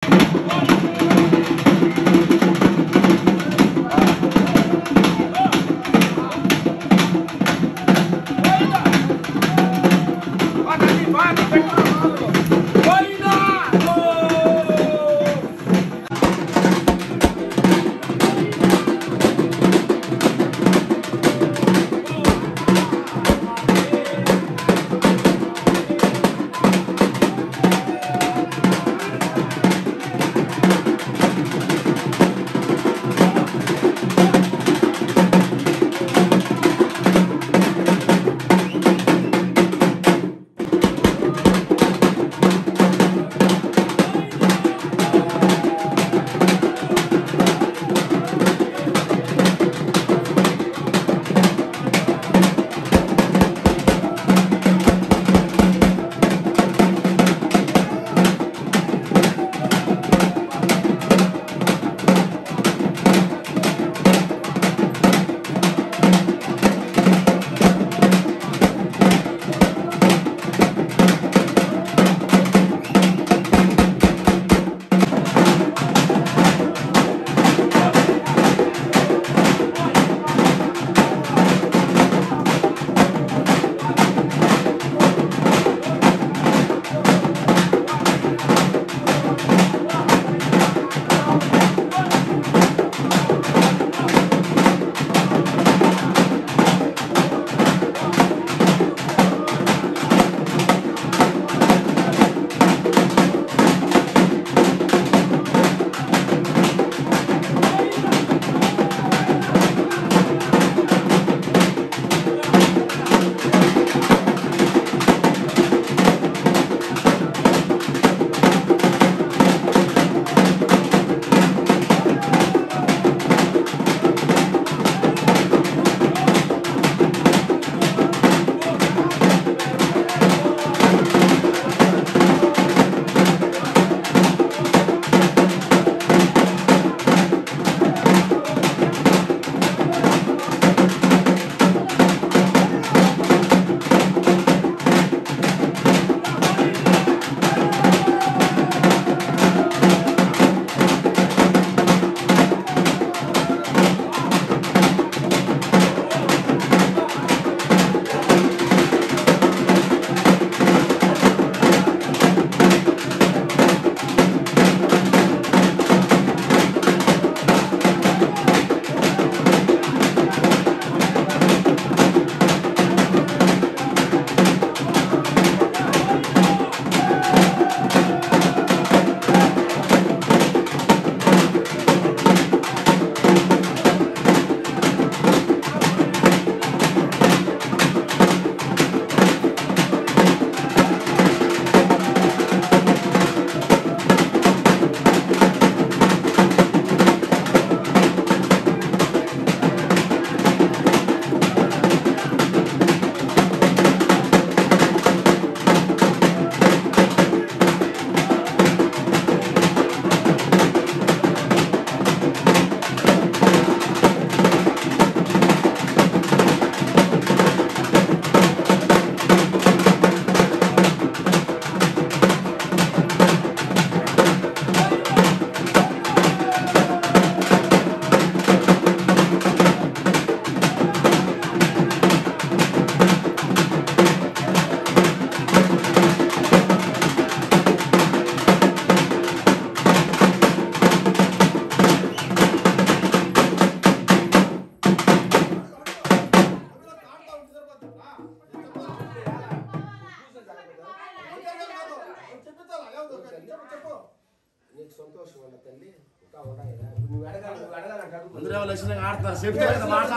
నీకు సంతోషం అన్న తల్లి ఇంకా ఉన్నాయి నువ్వు అడగాలి నువ్వు అడగాలంటే అడుగు. అందరూ లక్షణంగా ఆడుతున్నారు చెప్తే కదా మాట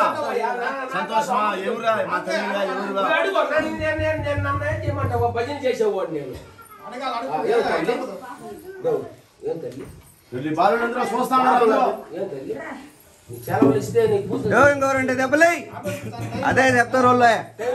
సంతోషమా ఎవరా మా తల్లిగా ఎవరురా నువ్వు అడుగు నన్ను నేను నేను నేను నన్ను ఏం చేయమంటావు భజన చేసేవాడు నేను అడగాలి ఆ, అడుగు ఏం తల్లి గో, ఏం తల్లి వెళ్ళి బాలులందరూ చూస్తా ఉన్నారు అందరూ. ఏం తల్లి నీకు సెలవులు ఇస్తే నీకు పూజ ఏవో ఇంకో రెండు దెబ్బలే అదే చెప్తారు వాళ్ళు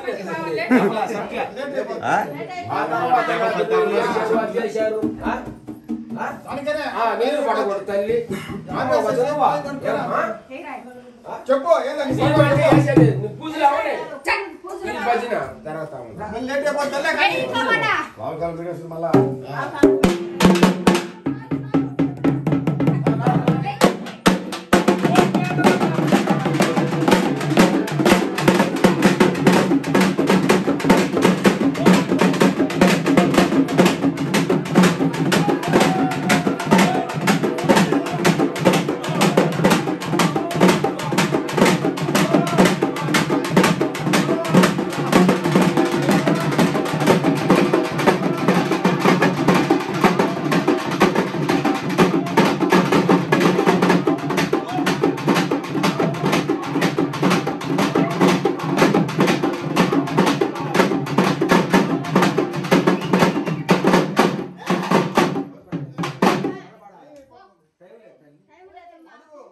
ఆ? ఆ తర్వాత ఎవరు తల్లి? చేసేవారు చేశారు ఆ? ఆ? దానికనే ఆ, నేను పడకూడదు తల్లి అమ్మ, వదలవా? ఏమ్మా? చెప్పు ఏందని నేను అంటే చేసేది. నీ పూజలు అవనే ఈ భజన జరుగుతా ఉంది మళ్ళీ లేట్ అయిపోతుంది బాగా కలిసి మళ్ళా ఆ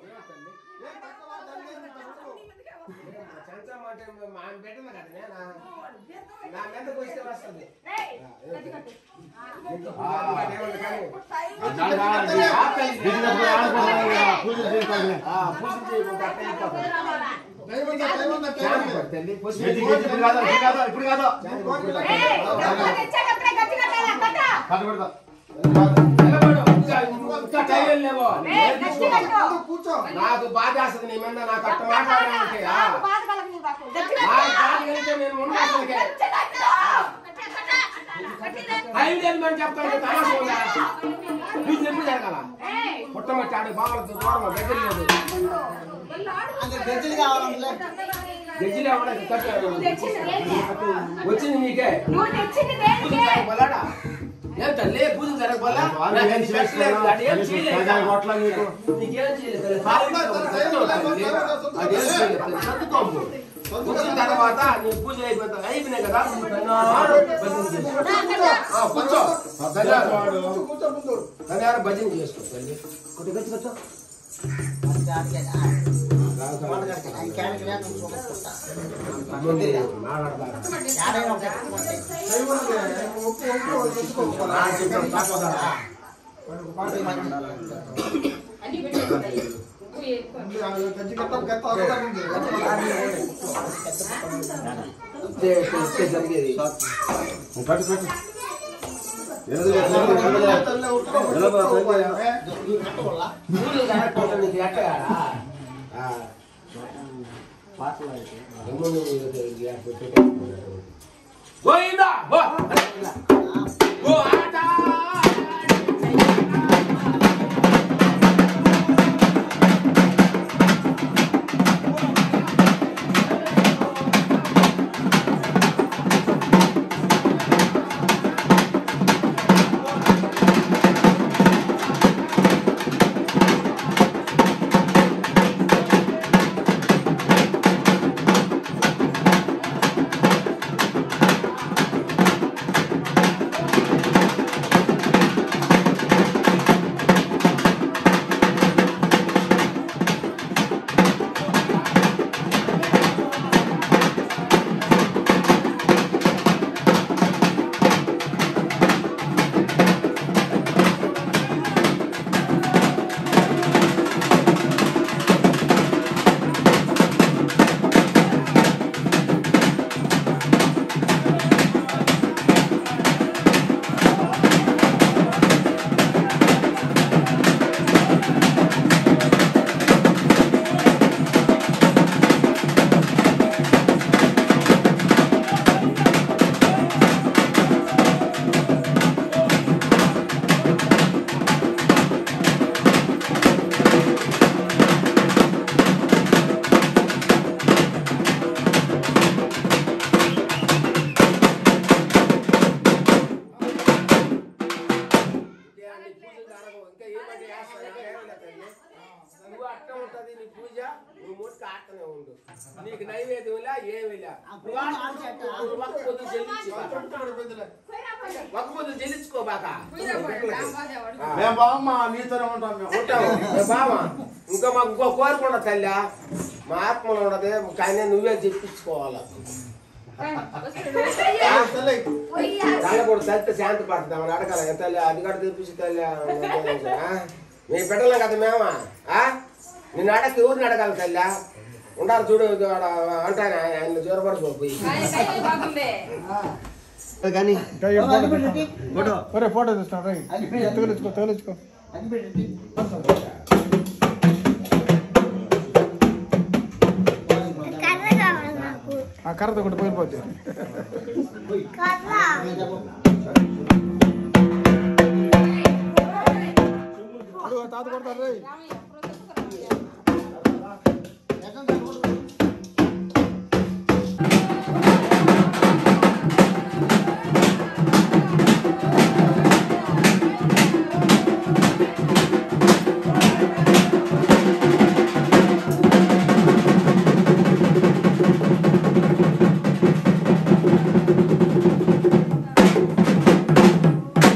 ఏం తక్కువ తల్లి ఏం తక్కువ? చెంచమ్మ అంటే మా ఆయన పెట్టింది కదా నేనా? నా మీదకి వస్తే వస్తుంది ఏముంది కానీ పూజ చేయాలి ఆ, పూజ చేయకుండా అట్టే వెళ్ళిపోతాను. దైవం ఉందా, దైవం ఉందా, దైవం శాంతి ఉందా? పడు తల్లి, పూజ గెజ్జి చేయి. గెజ్జి ఇప్పుడు కాదు ఇప్పుడు కాదు ఇప్పుడు కాదు శాంతి కోరిక పడు. కట్టు కొడతా నిలబడు. ఇంకా ఇంకా టైం లేవో. కూర్చో, కూర్చో నాకు బాధ వేస్తుంది నీ మీద నాకు అట్ట మాట్లాడాలంటే ఆ. నాకు బాధ కలిగితే నేను ఉండా అసలుకే. టైం లేదు మనం చెప్తాను తమాషా ఉందా పూజ ఎప్పుడు జరగాల పుట్టమట్టి ఆడి బావలతో దూరం దగ్గర లేదు గజ్జిలు ఎవరికి కట్టారు వచ్చింది నీకే పూజ జరగబోలాడా ఏం తల్లి పూజ జరగబోలా వాళ్ళు ఏం చేస్తున్నారు? అదేం చేయలేదు సగం కొట్ల నీకు. నీకేం చేయలేదు తల్లి. పాలు అదేం చేయలేదు సర్దుకోము వచ్చిన తర్వాత నీ పూజ అయిపోతా అయిపోయినాయి కదా తన్నాడు భజన చేసుకో. ఆ, కూర్చో తన్నాడు కూర్చో ముందు తన్నాడు భజన చేసుకో తల్లి కొట్టి గచ్చి కూర్చో ముందు మాట్లాడదాం దైవం ఉంది. ఒప్పు, ఒప్పు, ఒప్పుకో. నా చెప్పాను తప్పదా వాడికి పాట ఉంది, ఆ గజ్జి గట్ట గట్ట అవతల ఉంది. ఇదే ఇస్తే జరిగేది కట్టు కట్టు ఎనదు ఎనదు ఎనదు తల్లి ఉట్టుకో, నిలబడ, ఉట్టుకో, తల్లి. ఏ? పూజ జరగకుండా నీకు ఎట్టగాడా గోయిందా గో గో ఆట నువ్వు అట్ట ఉంటది నీ పూజ నువ్వు మూటికి ఆటనే ఉండు నీకు నైవేద్యంలా ఏమిలా ఒక పొద్దు చెల్లించి ఒక పొద్దు చెల్లించుకోబాక మేము బామ్మ నీతోనే ఉంటాం మేము ఉంటావు ఏ బావా ఇంకా మాకు ఇంకో కోరిక ఉండదు తల్లి మా ఆత్మలో ఉండదు కానీ నువ్వే చెప్పించుకోవాలా తల్లి దాన్ని కూడా తల్లితే శాంతి పడుతుందామని అడగాల ఏ తల్లి అది కూడా తెప్పించి తల్లి ఆ? మీ బిడ్డలం కదా మేమా ఆ? నిన్ను అడగ ఎవరిని అడగాలి తల్లి ఉండాలి చూడు ఇది ఆడ అంటాను ఆయన జ్వరపడిపోయి కానీ ఒరే ఫోటో తీస్తాను రై తగిలించుకో తగిలించుకో కర్ర కావాలి నాకు ఆ కర్రతో ఒకటి పోయిపోద్ది కర్ర అడుగు తాత కొడతారు రై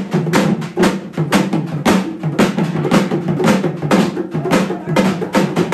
ఆ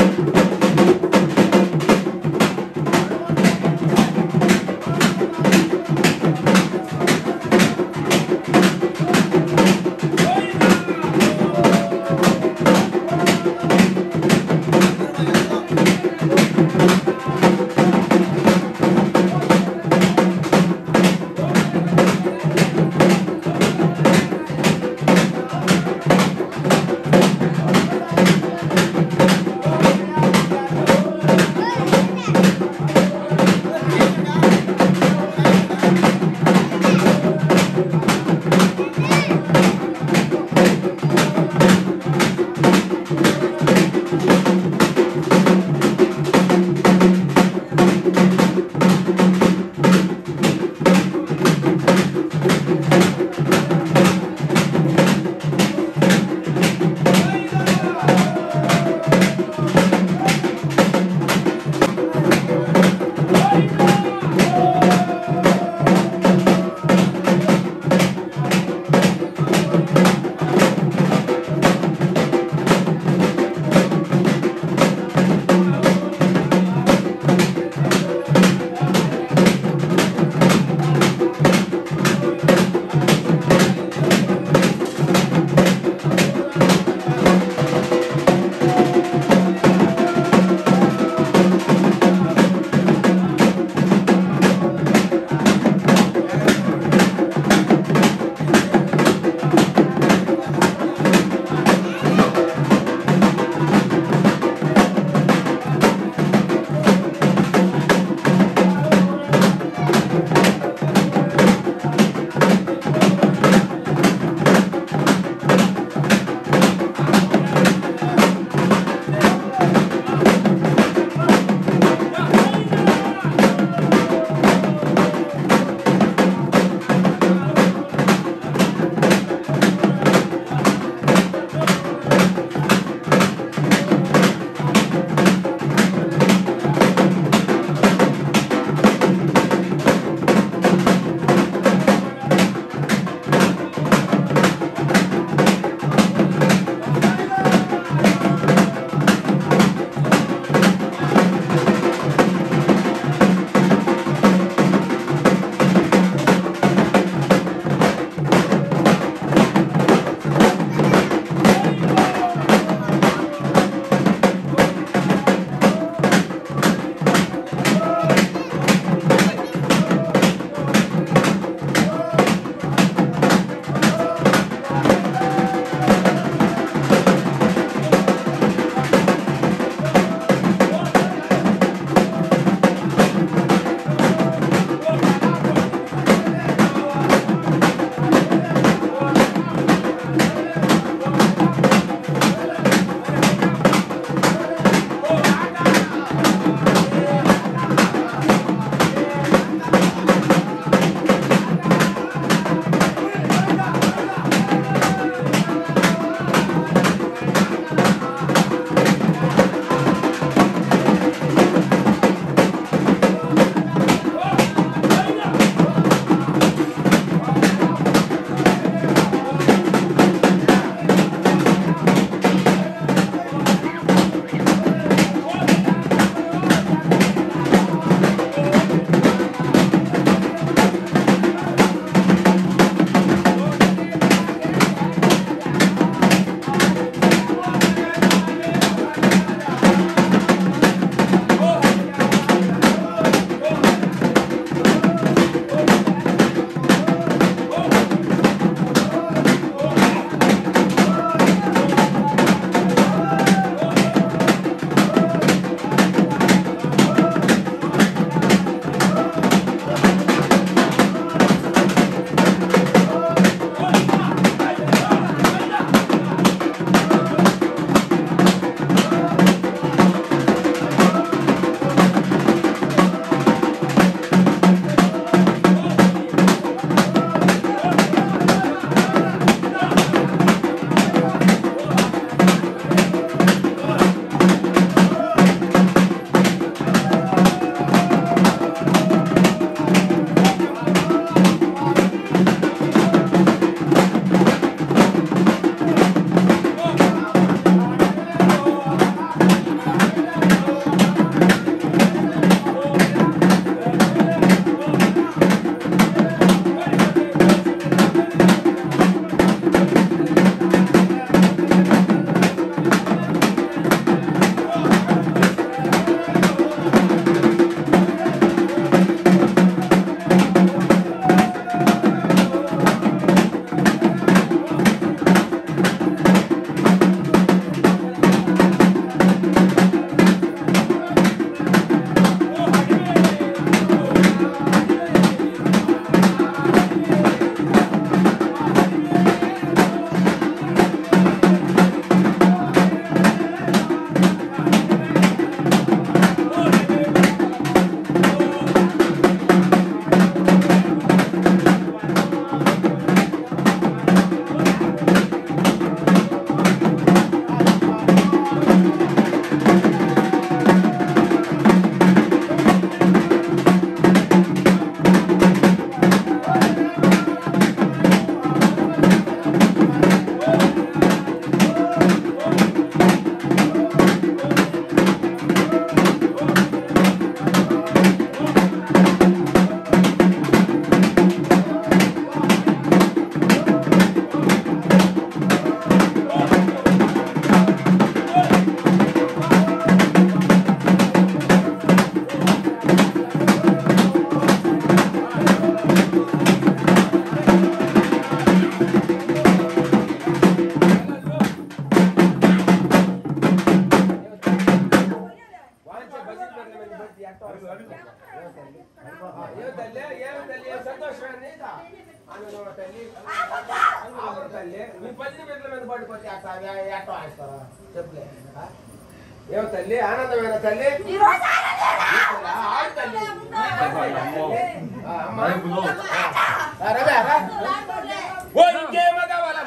తల్లి ఆవిడ తల్లి మీ పది బిడ్డల మీద పడిపోతే అట్లా ఎట్ట వేస్తారా చెప్పలే ఆ? ఏం తల్లి ఆనందమైన తల్లి ఆవిడ తల్లి ఆ, అమ్మ. ఆ, రవి, రా. ఓ ఇంకేమో కావాలా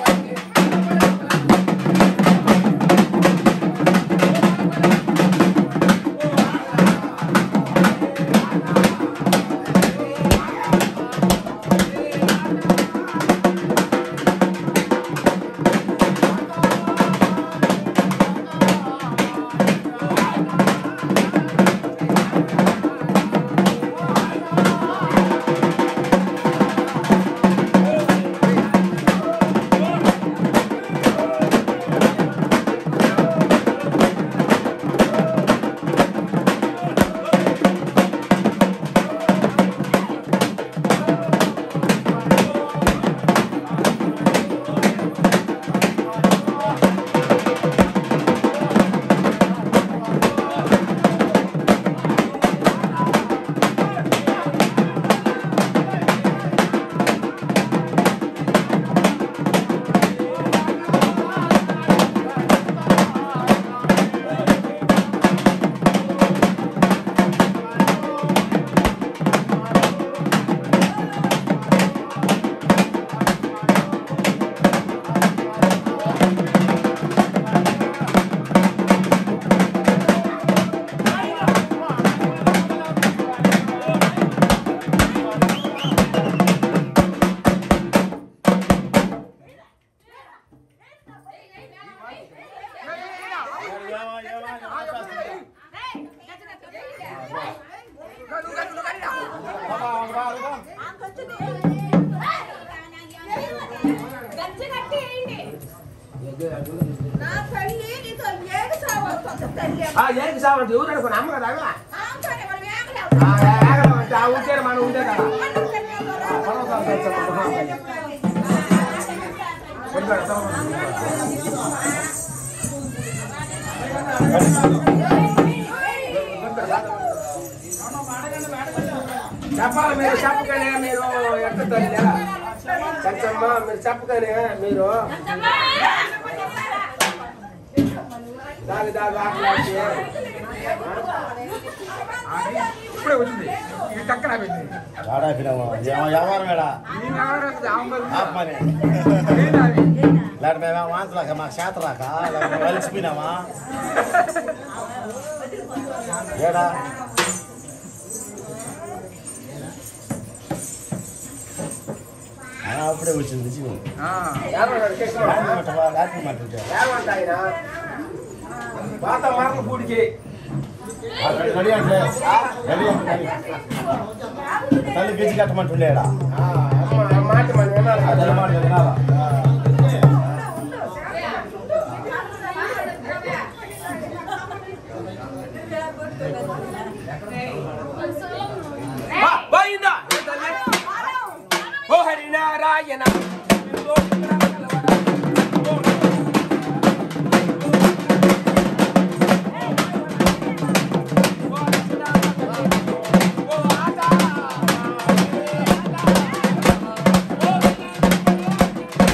ఆ ఏరికి సావంతి ఎవరు అనుకున్నా అమ్మ కదా అమ్మ? ఆ, ఏగలం అంటే ఆ ఉంటే మనం ఉంటే కదా పర్వతాలు తెచ్చాము, మహాబలి. వదిలేడు, తర్వాత. చెప్పాలి మీరు చెప్పకనే మీరు ఎంత తల్లి చచ్చమ్మ మీరు చెప్పకనే మీరు దాగి దాగి ఆకలి ఇప్పుడే వచ్చింది ఇది టక్కన పెట్టింది ఆడాపినామా వ్యవహారం ఏడా నేను ఎవరు వస్తే ఆమె బదులు ఆపమని నేను అది. లేకపోతే మేము వాంతరాక మాకు చేత రాక లేకపోతే కలిసిపోయినామా ఏడా ఆ, అప్పుడే వచ్చింది జీవం ఆ, లేకపోతే ఏమంటాయినా వాత మరల పూడికి రెడీ అంటే రెడీ అంటే తల్లి బీచ్ కట్టమంటుండేడా ఆ, అమ్మ ఆ మాట మనం వినాలి అదే కదా. మాట వినాలా ఆ, పోయిందా ఏ తల్లి? ఓ హరినారాయణ ఓ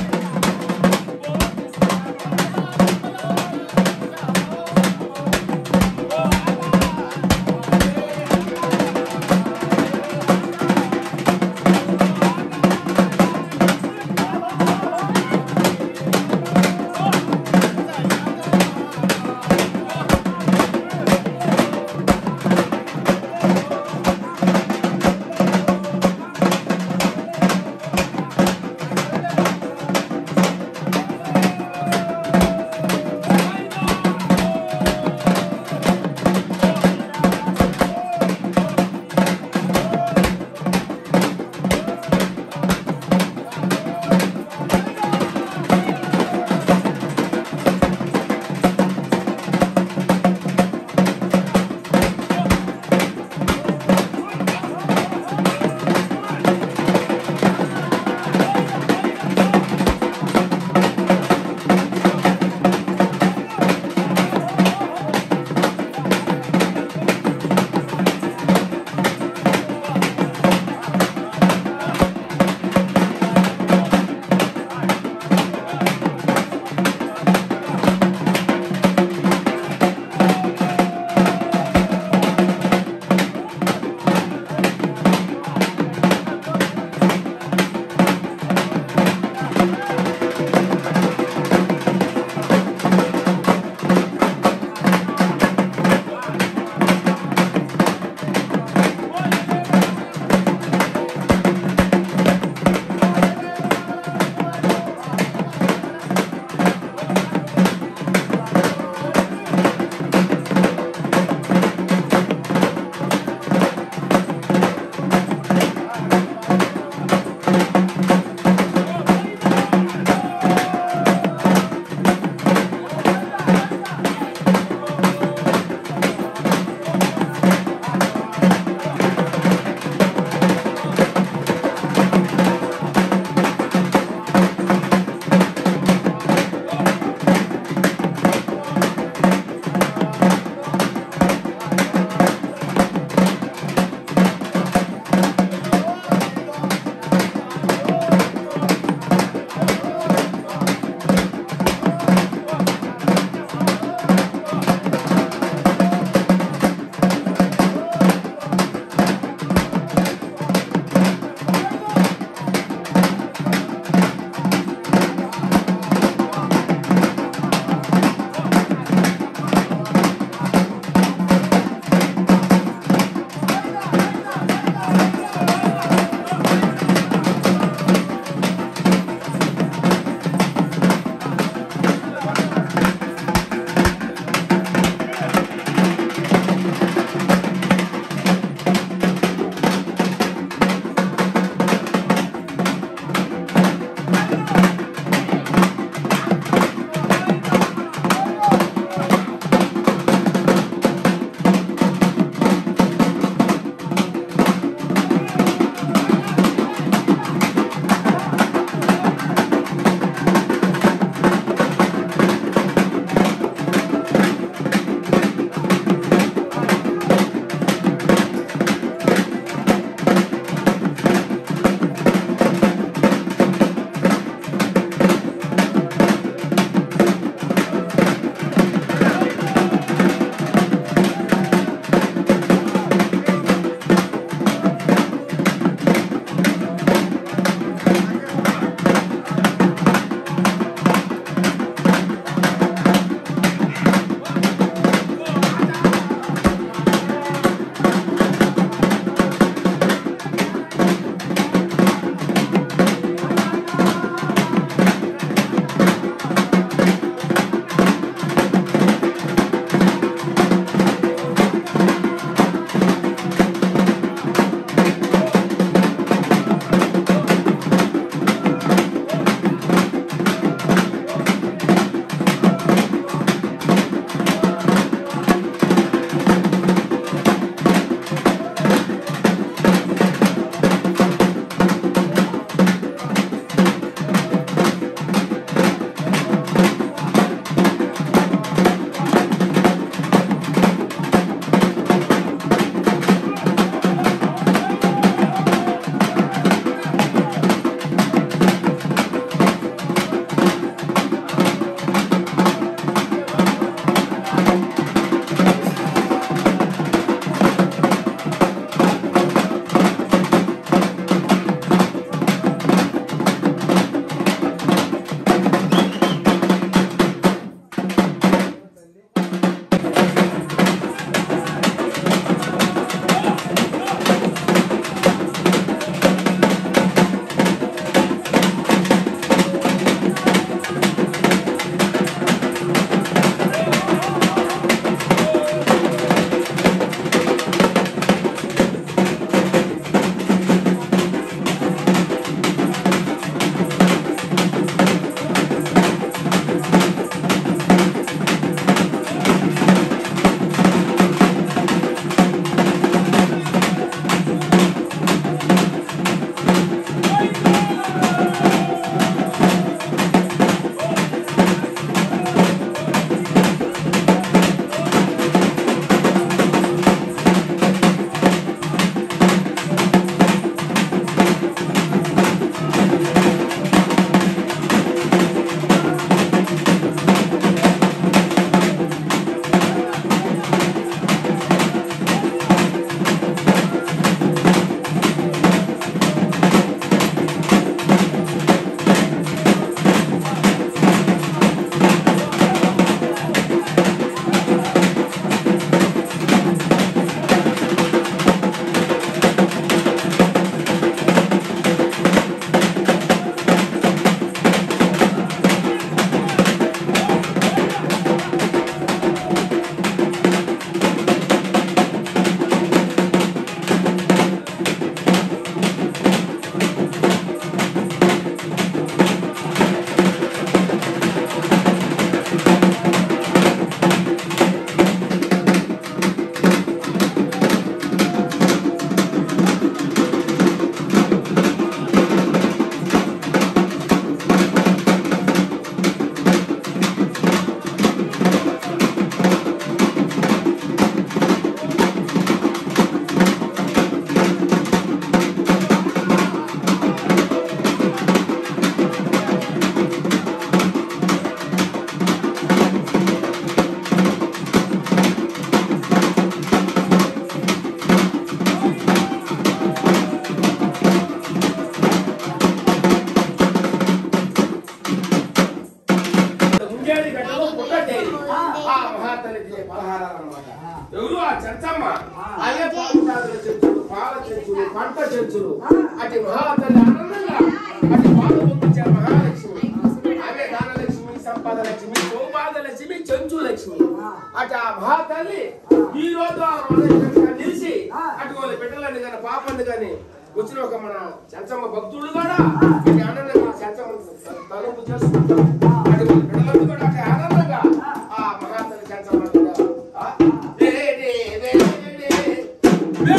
ఉండేది ఆ మహాతల్లికి పలహారాలు అన్నమాట ఎవరు ఆ చర్చమ్మ అదే పాలసాదుల చెంచులు పాల చెంచులు పంట చెంచులు అటు మహాతల్లి ఆనందంగా అటు పాలు పొందించే మహాలక్ష్మి అవే ధనలక్ష్మి సంపద లక్ష్మి సౌభాగ లక్ష్మి చెంచు లక్ష్మి అటు ఆ మహాతల్లి ఈ రోజు ఆ రోజు నిలిచి అటు వాళ్ళ బిడ్డలని కానీ పాపంది కానీ వచ్చిన ఒక మన చంచమ్మ భక్తుడు కూడా అటు ఆనందంగా చంచమ్మ తలుపు చేసుకుంటాం అటు వాళ్ళ బిడ్డలందరూ కూడా అటు ఆనందంగా ఆ మహాతల్లి చంచమ్మ కూడా ఆ, రే, రే, రే, రే, రే,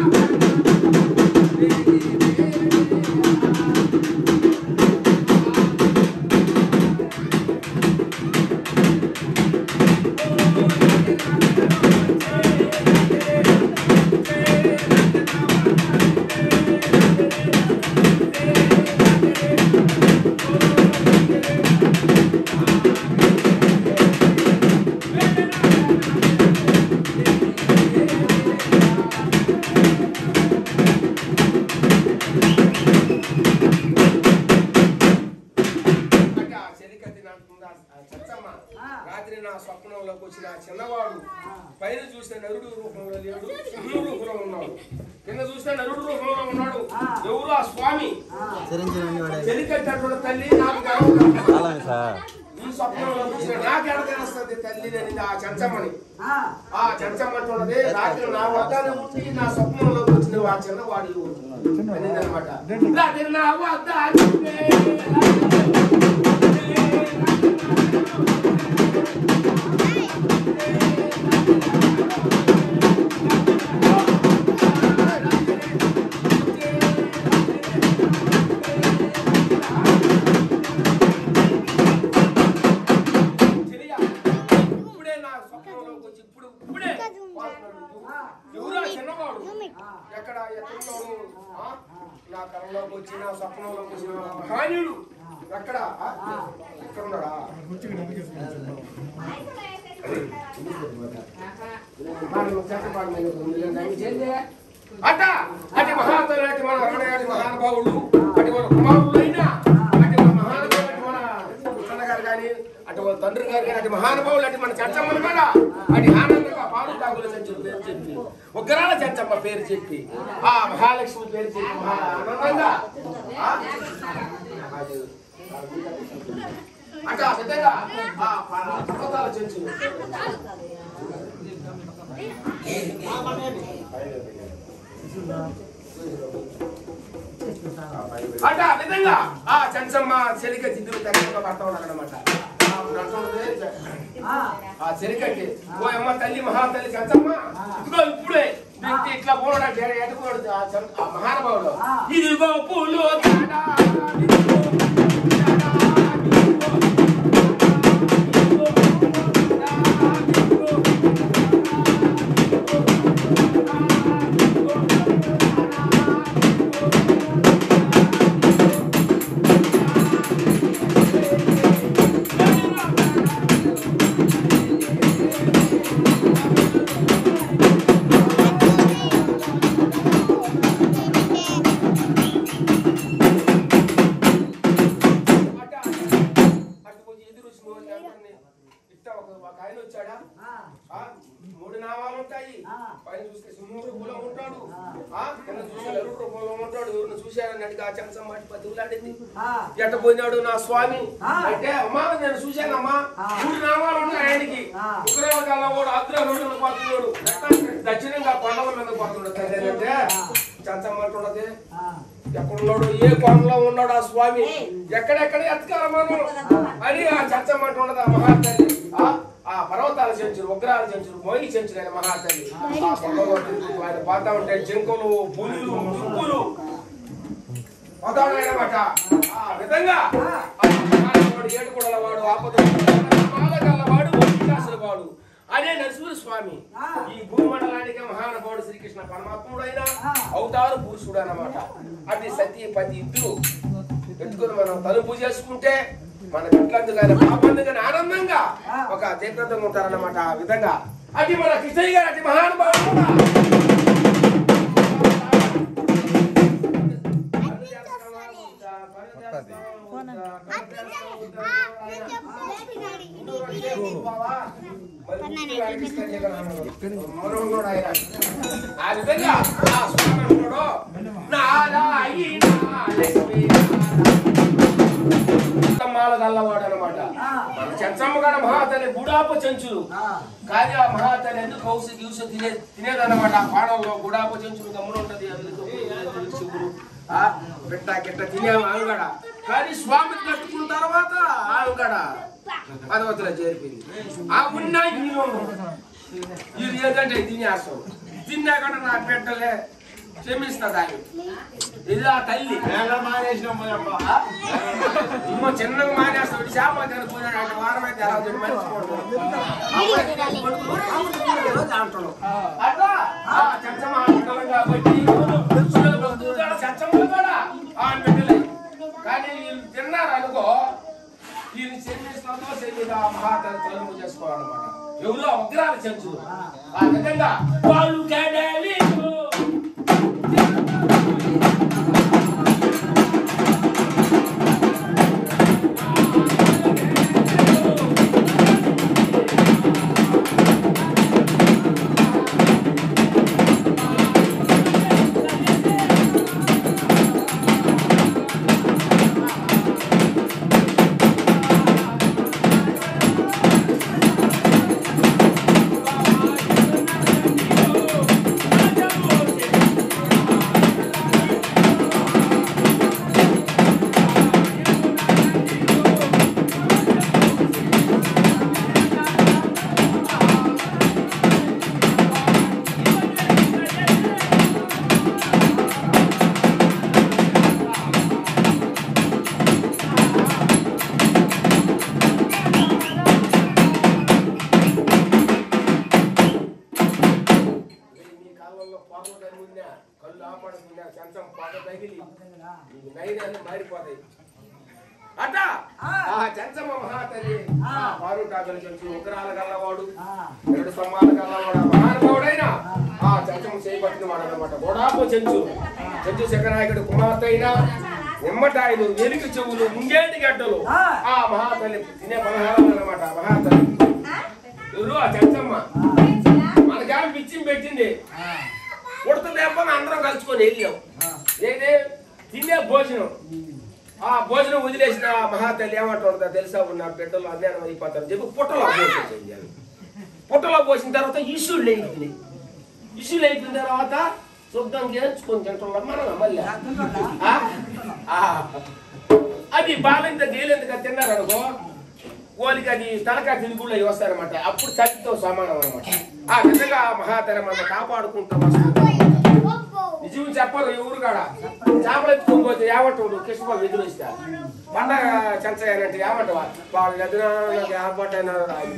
అంటే ఆ చెలికత్తి నాకుందా ఆ చచ్చమ్మ రాత్రి నా స్వప్నంలోకి వచ్చిన ఆ చిన్నవాడు పైన చూస్తే నరుడు రూపంలో లేడు సింహ రూపంలో ఉన్నాడు కింద చూస్తే నరుడు రూపంలో ఉన్నాడు ఎవరు ఆ స్వామి చెలికత్తి అటువంటి తల్లి నాకు గర్వం. ఈ స్వప్నంలో చూసిన నాకు ఎడ తెలుస్తుంది తల్లి అనేది ఆ చంచమ్మని ఆ చంచమ్మ అంటున్నది రాత్రి నా వద్ద ఉండి నా స్వప్నంలోకి వచ్చిన ఆ చిన్నవాడు అనేది అనమాట రాత్రి నా వద్ద ఉండి చెలియా, ఇప్పుడే నా స్వప్నంలోకి వచ్చి ఇప్పుడు ఇప్పుడే వాడుతున్నాడు. ఎవరు ఆ చిన్నవాడు ఎక్కడ ఎక్కడున్నాడు ఆ? నా కళలోకి వచ్చి నా స్వప్నంలోకి వచ్చిన మహానీయుడు ఎక్కడ ఆ? ఎక్కడ ఉన్నాడా అట అటు మహాత్ములు అటు మన రణయాటి మహానుభావులు అటు మన కుమారులైనా అటు మన మహానుభావులు అటు మన కన్నగారు కానీ అటు మన తండ్రి గారు కానీ అటు మహానుభావులు అటు మన చర్చమ్మలు కూడా అటు ఆనందంగా పాలు తాగుల చర్చల పేరు చెప్పి ఉగ్రాల చర్చమ్మ పేరు చెప్పి ఆ మహాలక్ష్మి పేరు చెప్పి మహా ఆనందంగా ఆ? అది అట ఆ విధంగా ఆ పర్వతాల చెంచులు అట ఆ విధంగా ఆ చంచమ్మ చెలిక జిద్దులు దగ్గరగా పడతా ఉన్నాడు అనమాట ఆ చెలికట్టి ఓ అమ్మ తల్లి మహా తల్లి చంచమ్మ ఇదిగో ఇప్పుడే నీకు ఇట్లా పోవడా ఎటుకోడు ఆ చం- ఆ మహానుభావుడు ఇదిగో పూలు తాడా, ఇదిగో తాడా, ఇదిగో అట అటు కొంచెం ఎదురు వచ్చిన వాళ్ళు అందరినీ ఇట్ట ఒక ఒక ఆయన వచ్చాడా ఆ, మూడు నామాలు ఉంటాయి పైన చూస్తే సింహుడు కులం ఉంటాడు ఆ కింద చూస్తే నలుగురు కులం ఉంటాడు ఎవరిని చూశారన్నట్టుగా ఆ చంసం మాటి బతుకులాడింది ఎట్ట పోయినాడు నా స్వామి అంటే అమ్మా నేను చూశానమ్మా మూడు నామాలు ఉన్నాయి ఆయనకి ఉగ్రవ కల్లవాడు అగ్రహుడు పోతున్నాడు దక్షిణంగా కొండల మీద పోతున్నాడు అంటే చంచమ్మ అంటున్నది ఎక్కడున్నాడు ఏ కోణంలో ఉన్నాడు ఆ స్వామి ఎక్కడెక్కడ ఎత్తుకాల మనం అని ఆ చర్చమ్మంట ఉన్నది ఆ మహాతల్లి ఆ ఆ పర్వతాల చెంచులు ఉగ్రాల చెంచులు మోయి చెంచులు అయిన మహాతల్లి ఆ కొండలో తిరుగుతూ ఆయన పోతా ఉంటే జింకలు పులులు దుప్పులు పోతాడనమాట ఆ విధంగా ఆ మహానుభావుడు ఏడుకొండల వాడు ఆపద వాడు వికాసుల వాడు అదే నరసింహ స్వామి ఈ భూమండలానికి మహానుభావుడు శ్రీకృష్ణ పరమాత్ముడు అయినా అవతారు పురుషుడు అన్నమాట అది సతీ పతి ఇద్దరు పెట్టుకుని మనం తలుపు చేసుకుంటే మన ఇంట్లందు కానీ పాపందు కానీ ఆనందంగా ఒక దీర్ఘంగా ఉంటారన్నమాట ఆ విధంగా అది మన కృష్ణయ్య గారు అతి మహానుభావుడు కూడా పని చేస్తావా? పని చేస్తావా? ఆ విధంగా ఆ స్వామి అంటాడు, నారాయణ లక్ష్మీ మాల గల్లవాడు అనమాట మన చెంచమ్మ గారి మహాతల్లి గుడాప చెంచులు కానీ ఆ మహాతల్లి ఎందుకు కౌసు గీసు తినే తినేదన్నమాట ఆ పాడంలో గుడాప చెంచులు గమ్మున ఉంటది అందులో శివుడు ఆ బిట్ట గిట్ట తినేము ఆంగడ కానీ స్వామి కట్టుకున్న తర్వాత ఆంగడ పదవతిలో చేరిపోయింది ఆ ఉన్న ఈయన ఇది ఏదంటే తినేస్తాం తిన్నాక నా పెట్టలే క్షమిస్తుంది ఆయన ఇది ఆ తల్లి ఇమ్మ చిన్నగా మానేస్తాడు చేప కనుక్కున్నాడు అంటే వారం అయితే ఎలా చెప్పి మర్చిపోవడం అంటాడు అట్లా ఆ చచ్చమ్మ ఆటలు కాబట్టి చచ్చమ్మలు కూడా ఆ బిడ్డలే కానీ వీళ్ళు తిన్నారు అనుకో వీళ్ళు చెల్లిస్తుందో చెల్లిదా మహాతల్లి తలుపు చేసుకోవాలన్నమాట ఎవరో ఉగ్రాల చెంచులు ఆ విధంగా వాళ్ళు కేడాలి మీ కాలంలో పొగలు తగిలినా కళ్ళు ఆపడుతున్నా చెంచం పొగ తగిలి ఈ నైనాన్ని మారిపోతాయి అట ఆ చెంచమ్మ మహాతల్లి ఆ పారుటాకులు చెంచు ఉగ్రాల గల్లవాడు రెండు స్తంభాల గల్లవాడు ఆ మహానుభావుడైన ఆ చెంచమ్మ చేయబట్టిన వాడు అనమాట గోడాపు చెంచు చెంచు శంకరాయకుడు కుమార్తె అయిన నిమ్మటాయిలు ఎలుగు చెవులు ముంగేటి గడ్డలు ఆ మహాతల్లి తినే పలహారం అనమాట మహాతల్లి ఎవరు ఆ చెంచమ్మ మనకేమో పిచ్చి పెట్టింది ఉడత లేకపోతే అందరం కలుసుకొని వెళ్ళాం ఏది తినే భోజనం ఆ భోజనం వదిలేసిన ఆ మహాతల్లి ఏమంటుందా తెలుసా ఉన్న బిడ్డలు అజ్ఞానం అయిపోతారు చెప్పి పుట్టలో పోసేసేయాలి పుట్టలో పోసిన తర్వాత ఇష్యూలు అయిపోయింది ఇష్యూలు అయిపోయిన తర్వాత శుద్ధం చేర్చుకొని తింటున్నాం మనం మళ్ళీ ఆ? ఆ. అది బాలింత గేలెందుకు తిన్నారు అనుకో కోలికి అది తలకాయ తిరుగుళ్ళు అవి వస్తారనమాట అప్పుడు చలితో సమానం అనమాట ఆ విధంగా మహాతర మన కాపాడుకుంటూ వస్తుంది నిజం చెప్పరు ఎవరు కాడ చేపలు ఎత్తుకోకపోతే ఏమంటాడు కృష్ణబాబు ఎదురు వస్తా పండగ చెంచగానంటే ఏమంటావా వాళ్ళు ఎదురు ఏర్పాటైనా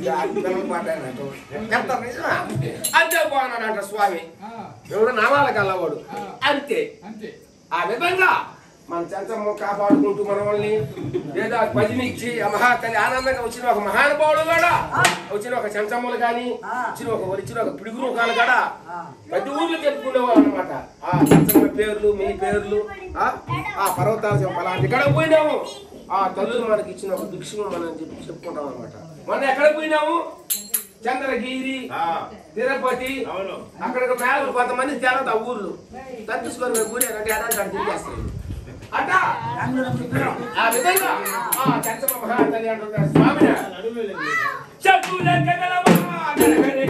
చెప్తారు నిజమా అంతే బాగున్నాడంట స్వామి ఎవరు నామాల కల్లవాడు అంతే ఆ విధంగా మన చెంచమ్మ కాపాడుకుంటూ మనల్ని లేదా భజనిచ్చి ఆ మహాతల్లి ఆనందంగా వచ్చిన ఒక మహానుభావుడు కూడా వచ్చిన ఒక చెంచమ్మలు కానీ వచ్చిన ఒక వచ్చిన ఒక పిడుగురు కాలు కూడా ప్రతి ఊర్లో చెప్పుకునేవాళ్ళు అనమాట ఆ చెంచమ్మ పేర్లు మీ పేర్లు ఆ ఆ పర్వతాలు చెప్ప- అలాంటి ఎక్కడ పోయినాము ఆ తల్లులు మనకి ఇచ్చిన ఒక భిక్షము మనం చెప్పి చెప్పుకుంటాం అనమాట మొన్న ఎక్కడ పోయినాము చంద్రగిరి తిరుపతి అవును. అక్కడ మేళ కొంతమంది తేరదు ఆ ఊర్లు తప్పించుకొని మేము ఊరే అంటే ఎడారి కాడ తిరిగేస్తారు అట ఆ విధంగా ఆ చంచమ మహాతల్లి అంటున్నారు స్వామిని చెప్పుల కదలమా నరగరే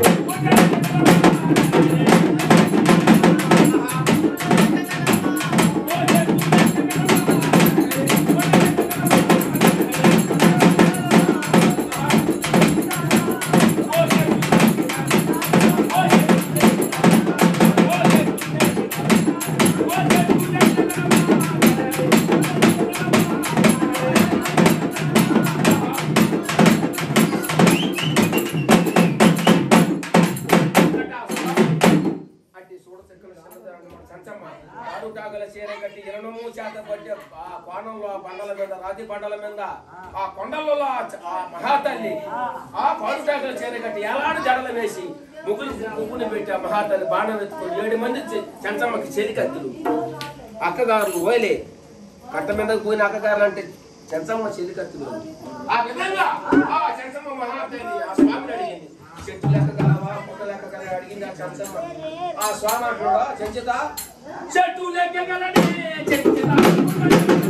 అట్టి సూడచెక్కల శరదాన్ని మన సంచమ్మ ఆరుటాగల చీర కట్టి ఇరణము చేత పట్టి ఆ కోణంలో ఆ బండల మీద రాతి బండల మీద ఆ కొండలలో ఆ చ- ఆ మహాతల్లి ఆ పారుటాగల చీర కట్టి ఎలాంటి జడలు వేసి ముగ్గులు ముగ్గుని పెట్టి ఆ మహాతల్లి బాణం ఎత్తుకొని ఏడు మంది చె- చెంచమ్మకి చెలికత్తులు అక్కగారు ఓయలే కట్ట మీదకి పోయిన అక్కగారులు అంటే చెంచమ్మ చెలికత్తులు ఆ విధంగా ఆ చెంచమ్మ మహాతల్లి ఆ స్వామిని అడిగింది చెట్టు లెక్క కలవా పుట్ట లెక్క కలవా అడిగింది ఆ చెంచమ్మ ఆ స్వామి అంటున్నాడా చెంచుత చెట్టు లెక్క కలడి చెంచుత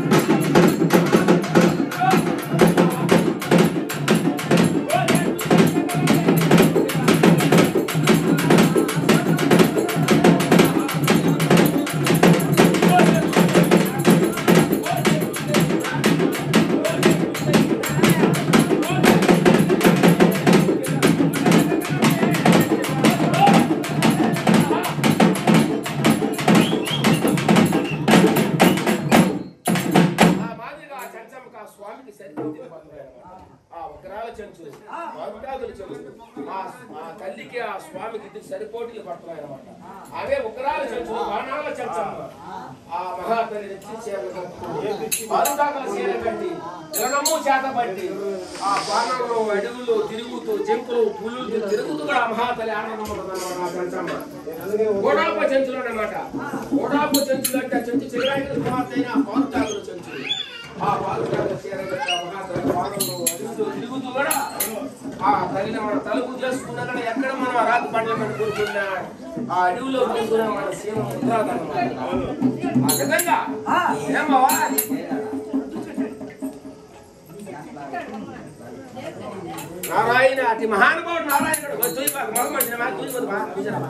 ఆ మాదిరిగా ఆ చెంచమ్మకి ఆ స్వామికి సరిపోతుంది పక్కన. ఆ ఉగ్రాల చెంచు మరుటాకుల చెంచు ఆ ఆ తల్లికి ఆ స్వామికి ఇద్దరు సరిపోటీలు పడుతున్నాయి అనమాట అవే ఉగ్రాల చెంచు బాణాల చెంచమ్మ ఆ మహాతల్లి నెచ్చి చీర కట్టుకుని మరుటాకుల చీర కట్టి తిరగము చేత పట్టి ఆ బాణంలో అడుగులు తిరుగుతూ జింకలు పులులు తిరుగుతూ కూడా ఆ మహాతల్లి ఆనందం ఉంటుంది ఆ చెంచమ్మ గోడాప చెంచులు అన్నమాట గోడాప చెంచులు అంటే ఆ చెంచు చిరాయిలు మహాతైన ఆ పాలుతాగులు చెంచులు ఆ పాలుతాగుల చీర కట్టి ఆ మహాతల్లి పాదంలో అడుగులు తిరుగుతూ కూడా ఆ తల్లిని మనం తలుపు చేసుకున్నా కూడా ఎక్కడ మనం ఆ రాతి పండ్ల మీద కూర్చున్నా ఆ అడవిలో కూర్చున్నా మన సీమ ముద్రాదన్నమాట ఆ విధంగా ఏమవ్వా నారాయణ అతి మహానుభావుడు నారాయణుడు తుయ్యబాకు మగమంచిన మా తుయ్యబోదు మా కూర్చోరా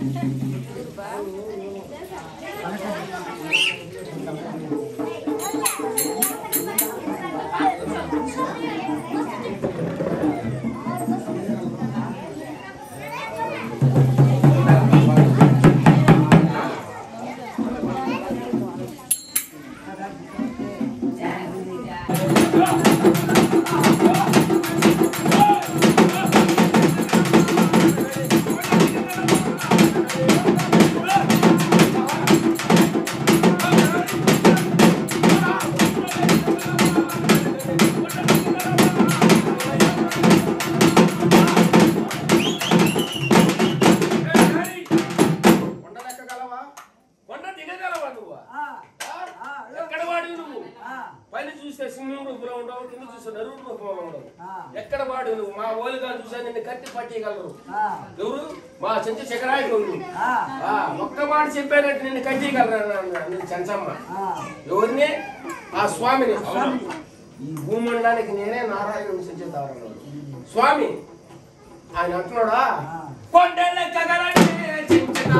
కొండ ఎక్కగలవా కొండ దిగగలవా నువ్వు ఆ? ఎక్కడ వాడివి నువ్వు పైన చూస్తే సింహం రూపంలో ఉండవు కింద చూస్తే నరుడు రూపంలో ఉండవు ఎక్కడ వాడు నువ్వు మా ఓలుగా చూసా నిన్ను కట్టి పట్టేయగలరు ఎవరు మా చెంచు చక్రాయి నువ్వు ఆ, ఒక్క మాట చెప్పానంటే నిన్ను కట్టేయగలరు నేను చెంచమ్మ ఎవరిని ఆ స్వామిని ఈ భూమండలానికి నేనే నారాయణుని చెంచుతారన్నాడు స్వామి ఆయన అంటున్నాడా కొండలెక్కగలనే చెంచుతా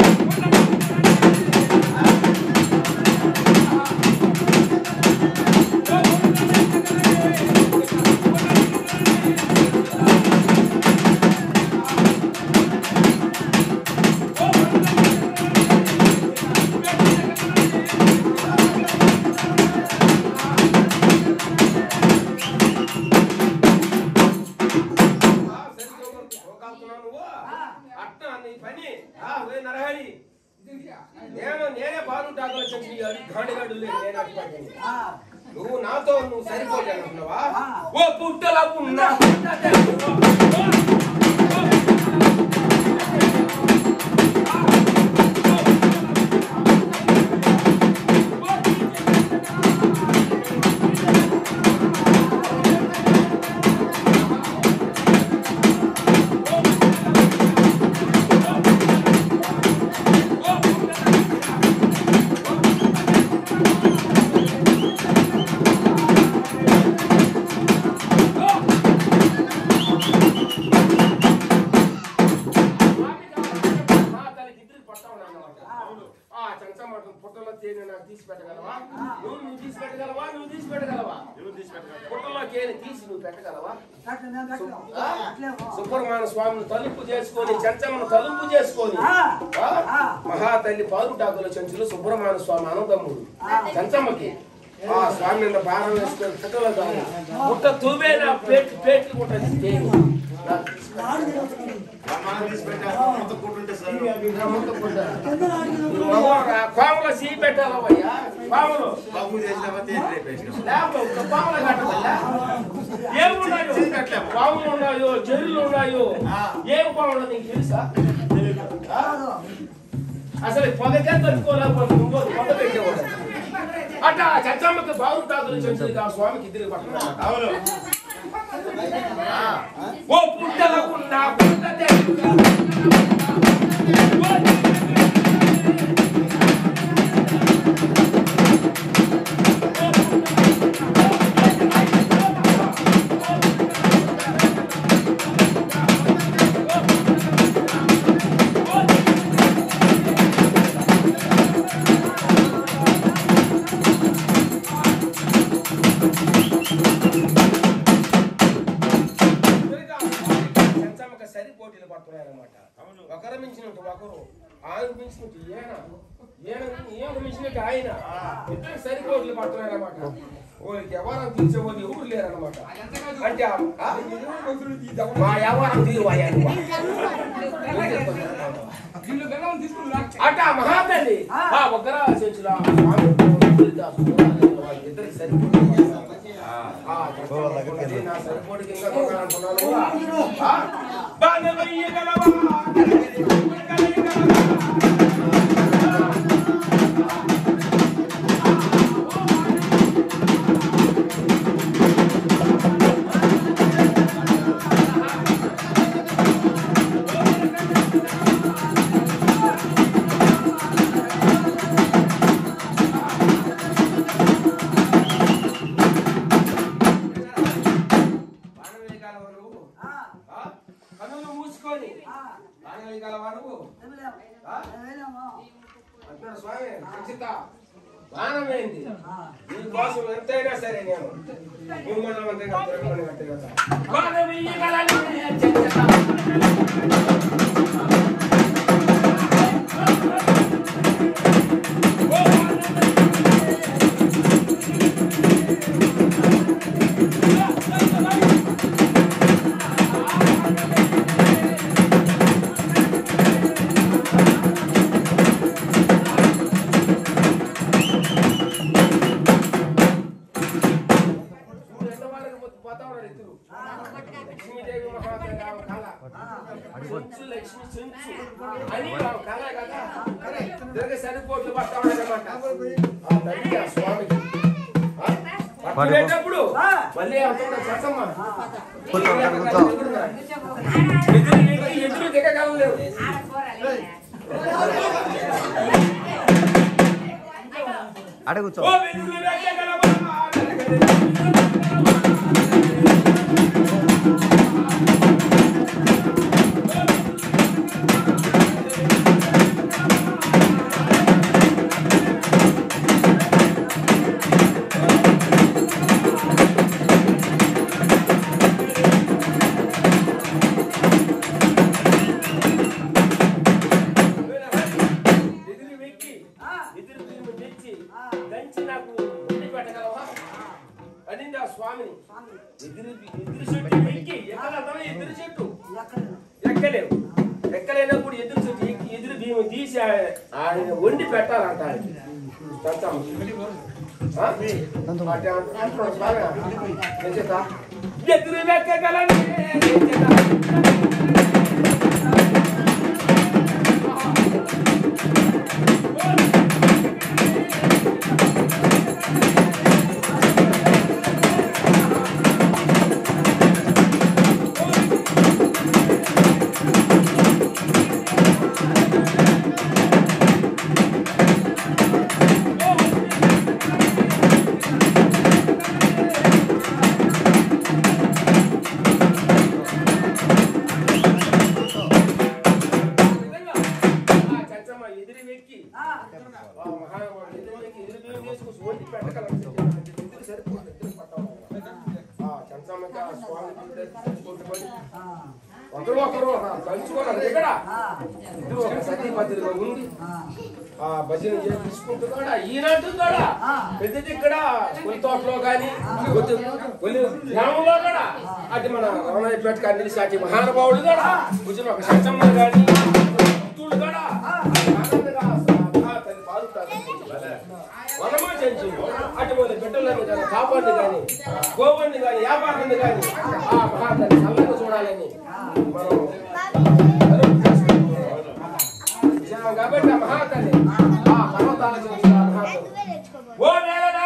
అట్నా నీ పని ఆ, ఓ నరహరి నేను నేనే బాగుంటాను చెప్పి గాడిగాడు నేను అడ్డుపడ్డాను. నువ్వు నాతో నువ్వు సరిపోతానుకున్నావా ఓ పుట్టల పున్నా ఆ చంచమ్మ పుట్టలో తేనె నాకు తీసి పెట్టగలవా నువ్వు నువ్వు తీసి పెట్టగలవా నువ్వు తీసి పెట్టగలవా పుట్టలో తేనె తీసి నువ్వు పెట్టగలవా ఆ? సుబ్రహ్మణ్య స్వామిని తలుపు చేసుకొని చంచమ్మను తలుపు చేసుకొని ఆ? మహాతల్లి పారుటాకుల చెంచులు సుబ్రహ్మణ్య స్వామి అన్నదమ్ముడు చంచమ్మకి ఆ స్వామి నిన్న భారం వేసుకొని పుట్టలో కాదు పుట్ట తువ్వేనా పేట్లు పేట్లు పుట్ట తేనె నాకు తీసి పెట్టగలవా? పాముల సీ పెట్టాలయ్యా పాములు లేకపోతే ఒక పాముల కట్టదయ్యా ఏమున్నాయో పాములు ఉన్నాయో చెరువులు ఉన్నాయో ఏం పాములు నీకు తెలుసా ఆ? అసలు పొగకే తట్టుకోలేకపోతే నువ్వు పొగ పెట్టేవాడు అట్లా చచ్చమ్మకి బావు తాతలు చెంది ఆ స్వామికి ఇద్దరు పడుతున్నారు అవును ఓ పుట్టలకు నా పుట్ట తెలుగుగా. ఓ చెంచమ్మకి సరి పోటీలు పడుతున్నాయన్నమాట ఒకరు మించినట్టు ఒకరు ఆయన మించినట్టు ఈయన ఈయన ఈయన మించినట్టు ఆయన ఇద్దరు సరి పోటీలు పడుతున్నాయన్నమాట వాళ్ళకి ఎవరం తీర్చే వాళ్ళు ఎవరు లేరన్నమాట అంటే ఆ- ఆ? మా ఎవరం తీరువాయా అట మహాతల్లి ఆ ఒక్కర చెంచుల స్వామి ఇద్దరికి సరి ఆ, అది నా సరిపోటుకి ఇంకా దొంగలనుకున్నాను. ఆ? బాగా వెయ్యగలవా? కలగగలవా? బాణం వేయగలవా నువ్వు? ఆ? కన్నులు మూసుకొని బాణం వేయగలవా నువ్వు? ఆ? అంటున్నాడు స్వామి రక్షిత బాణం ఏంది నీ కోసం ఎంతైనా సరే నేను మిమ్మల్ని అంతే కదా, తిరగమని అంతే కదా. బాణం వేయగలను రక్షిత. చూడు ఎంతవరకు పోత- పోతా ఉన్నారు ఇద్దరు. లక్ష్మీదేవి మహాదేవి ఆమె కళ. చెంచు లక్ష్మి చెంచు అని ఆమె కళ కదా దీర్ఘ సరిపోట్లు పడతా ఉన్నారన్నమాట. ఆ తల్లి ఆ స్వామికి ఆ? పట్టుకునేటప్పుడు మళ్ళీ అంటున్నాడు సరసమ్మ. ఎదురు ఎదురు ఎదురు దిగగలలేవు అడ కూర్చో ఓ వెలుగులు వెచ్చగలవా? ఎదురు వెక్కి ఎదురు భీము తెచ్చి దంచి నాకు ఉండి పెట్టగలవా అనింది ఆ స్వామిని ఎదురు ఎదురు చెట్టు ఎక్కి ఎక్కలేదా ఎదురు చెట్టు ఎక్కలేవు ఎక్కలేనప్పుడు ఎదురు చెట్టు ఎక్కి ఎదురు భీము తీసి ఆ- ఆయన వండి పెట్టాలంట ఆయనకి. తంతం. ఆ? అంటే అంటున్నాడు స్వామి. ఏం చేద్దాం? ఎదురు వెక్కగలని ఏం చేద్దాం? విధంగా ఆ చచ్చమ్మ ఎదురు వెక్కి ఆ మహానుభావుడు ఎదురు వెక్కి ఎదురు భీము తీసుకొని వండి పెట్టగలం ఎదురు సరిపోతుంది ఎదురు పట్టాలి ఆ చంచమ్మకి ఆ స్వామి కొట్టుకొని ఒకరు ఒకరు కలుసుకున్నారు ఇక్కడ ఇద్దరు ఒక సతీ పద్ధతిలో ఉంది ఆ భజన చేపించుకుంటూ కూడా ఈనాటి కూడా పెద్దది ఇక్కడ కొలి తోటలో కానీ కొద్ది కొలి గ్రామంలో కూడా అది మన రమణయ్యపేట కానీ నిలిచి అటు మహానుభావుడు కూడా కూర్చుని ఒక సత్యమ్మ కానీ భక్తులు కూడా ఆనందంగా ఆ తల్లి పాలుతారు వనమా చెంచు అటువంటి బిడ్డలను కానీ కాపాడిని కానీ గోవుని కానీ వ్యాపారాన్ని కానీ ఆ మహాతల్లి చల్లగా చూడాలని మనం నిజం కాబట్టి ఆ మహాతల్లి ఆ పర్వతాల చెంచు ఆ మహాతల్లి ఓ నేల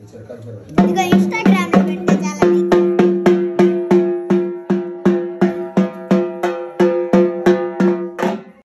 ఇచ్చారు కర్పూరం. ఇదిగో ఇన్స్టా